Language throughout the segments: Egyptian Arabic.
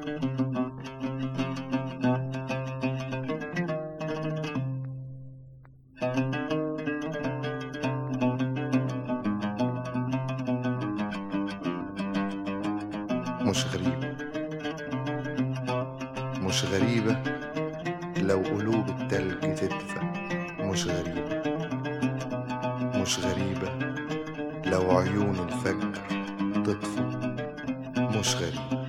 مش غريبة مش غريبة لو قلوب التلج تدفى مش غريبة مش غريبة لو عيون الفجر تطفى مش غريبة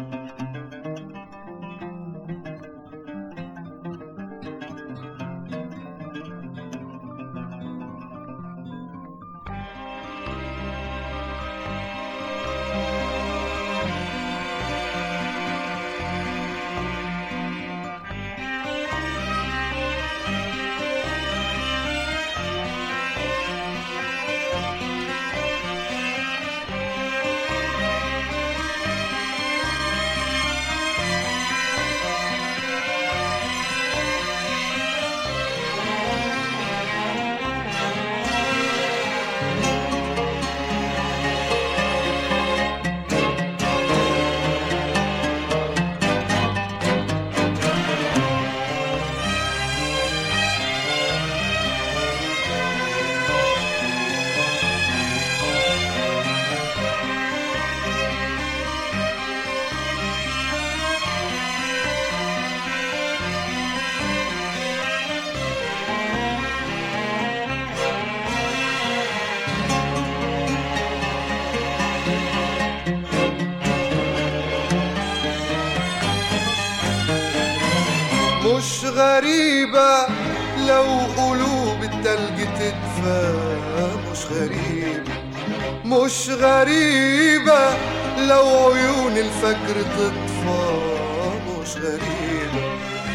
مش غريبة لو قلوب التلج تدفى مش غريبة مش غريبة لو عيون الفجر تطفى مش غريبة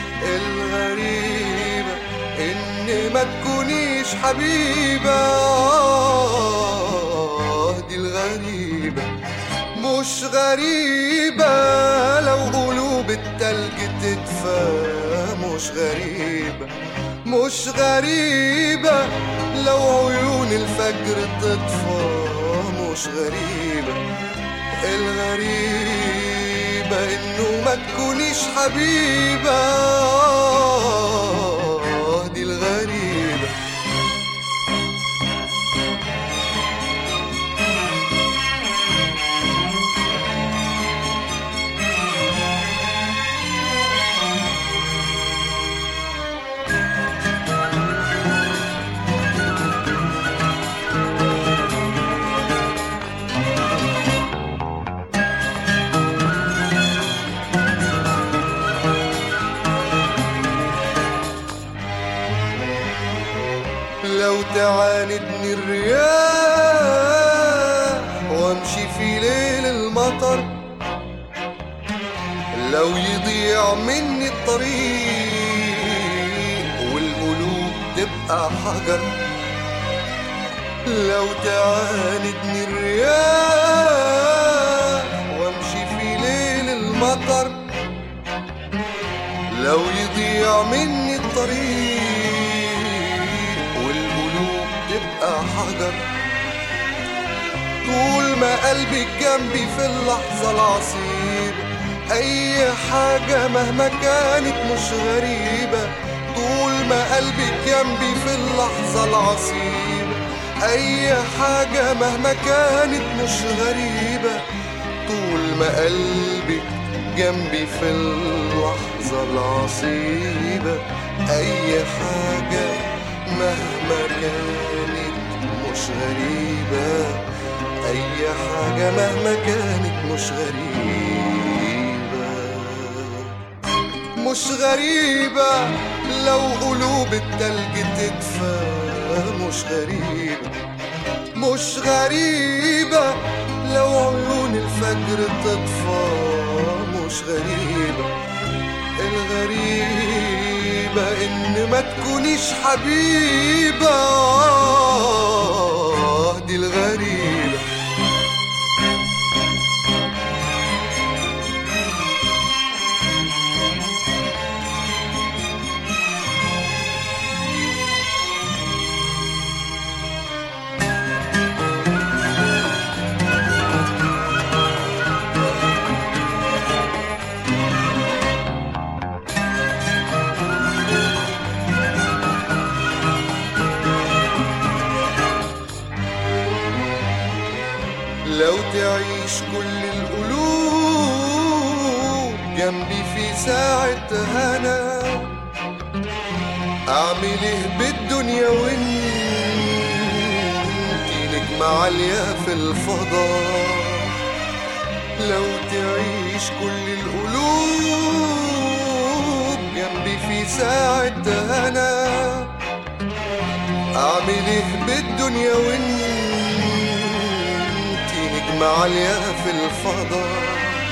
الغريبة إن ما تكونيش حبيبة آه، دي الغريبة مش غريبة لو قلوب التلج تدفى مش غريبة مش غريبة لو عيون الفجر تطفى مش غريبة الغريبة انه ما تكونيش حبيبة آه، دي الغريبة لو تعاندني الرياح وامشي في ليل المطر لو يضيع مني الطريق والقلوب تبقى حجر لو تعاندني الرياح وامشي في ليل المطر لو يضيع مني الطريق والقلوب تبقى حجر طول ما قلبك جنبي في اللحظة العصيبة أي حاجة مهما كانت مش غريبة طول ما قلبك جنبي في اللحظة العصيبة أي حاجة مهما كانت مش غريبة طول ما قلبك جنبي في اللحظة العصيبة أي حاجة مهما كانت مش غريبة أي حاجة مهما كانت مش غريبة مش غريبة لو قلوب التلج تدفى مش غريبة مش غريبة لو عيون الفجر تطفى مش غريبة الغريبة إن ما تكونيش حبيبة آه، دي الغريبة جنبي في ساعة هنا اعمل ايه بالدنيا وانتي نجمة عالية في الفضاء لو تعيش كل القلوب جنبي في ساعة هنا اعمل ايه بالدنيا وانتي نجمة عالية في الفضاء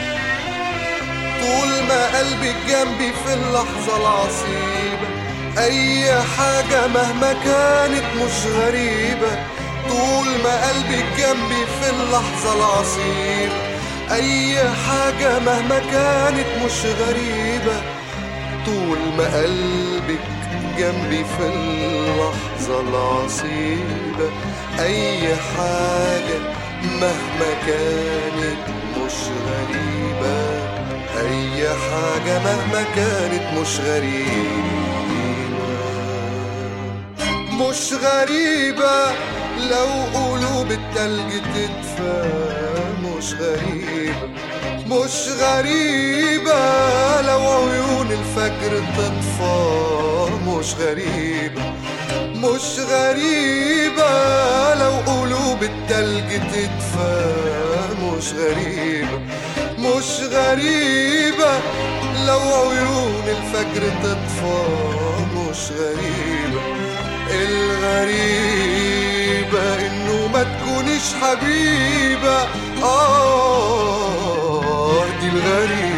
طول ما قلبك جنبي في اللحظة العصيبة أي حاجة مهما كانت مش غريبة طول ما قلبك جنبي في اللحظة العصيبة أي حاجة مهما كانت مش غريبة طول ما قلبك جنبي في اللحظة العصيبة أي حاجة مهما كانت مش غريبة أي حاجة مهما كانت مش غريبة مش غريبة لو قلوب التلج تدفى مش غريبة مش غريبة لو عيون الفجر تطفى مش غريبة مش غريبة لو قلوب التلج تدفى مش غريبة مش غريبة لو عيون الفجر تطفى مش غريبة الغريبة انه ما تكونيش حبيبة اه دي الغريبة